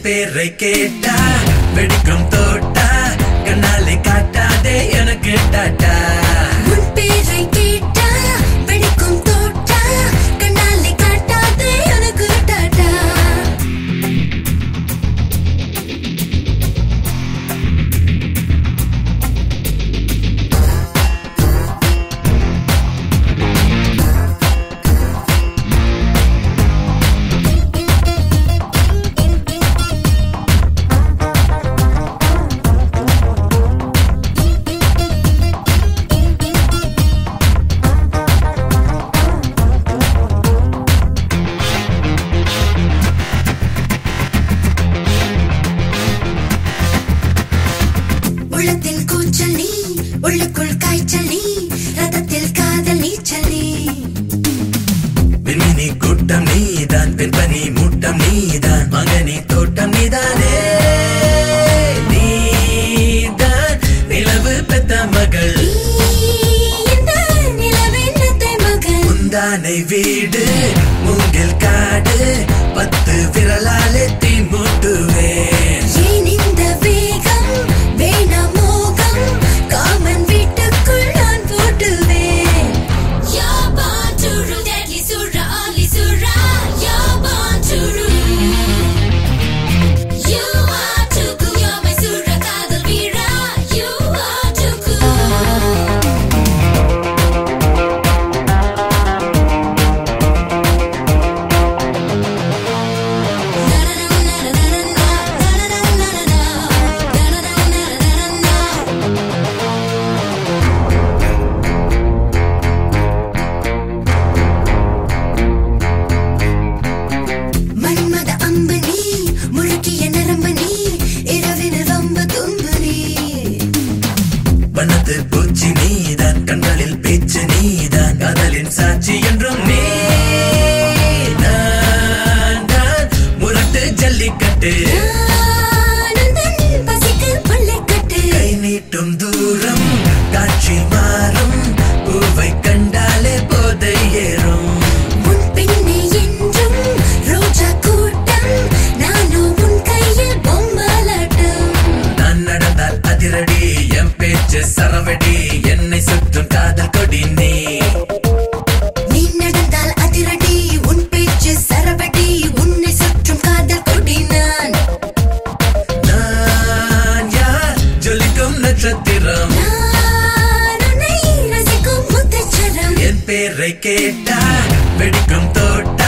பேரை கேட்டா வெடிக்கும் தோட்டா கண்ணாலே காட்டாதே எனக்கு டாட்டா உன் பேரை கேட்டா வெடிக்கும் தோட்டா கண்ணாலே காட்டாதே எனக்கு டாட்டா உள்ளத்தில் கூச்சல் நீ உள்ளுக்குள் காய்ச்சல் நீ ரதத்தில் காதல் நீச்சல் நீ பின்னி கூட்டம் நீதான் பெண்பனி மூட்டம் நீதான் மகனி தோட்டம் நீதானே நீதான் நிலவு பெத்த மகள் நீ இந்த நிலவெண்ணத்தை மகன் முந்தானை வீடு மூங்கில் காடு பத்து விரலாலே தீ மூட்டுவேன் ஏன் இந்த வேகம் வேணா மோகம் காமன் வீட்டுக்குள் நான் போட்டுவேன் யா பாண்டுரு deadly surra only surra yeah பாண்டுரு You are tuku you're my surra காதல் வீரா You are tuku மன்மத அம்பு நீ முழுக்கிய நரம்பு நீ இரவின ரொம்ப தும்பு நீ வண்ணத்து பூச்சி நீதான் கண்களில் பேச்சு நீதான் காதலின் சாட்சி என்றும் நீ நான் தான் முரட்டு ஜல்லிக்கட்டு ஆனந்தன் பசிக்கு பள்ளிக்கட்டு கை நீட்டும் தூரம் காட்சி மாறும் பூவை கண்டாலே போதை ஏறும் உன் பின்னே என்றும் ரோஜா கூட்டம் நானும் உன் கையில் பொம்மலாட்டம் நான் நடந்தால் அதிரடி என் பேச்சு சரவடி என்னை சுற்றும் காதல் கொடி நீ நீ நடந்தால் அதிரடி உன் பேச்சு சரவடி உன்னை சுற்றும் காதல் கொடி நான் நான் யார் ஜொலிக்கும் நட்சத்திரம் நான் உன்னை ரசிக்கும் முத்துச்சரம் என் பேரை கேட்டா வெடிக்கும் தோட்டம்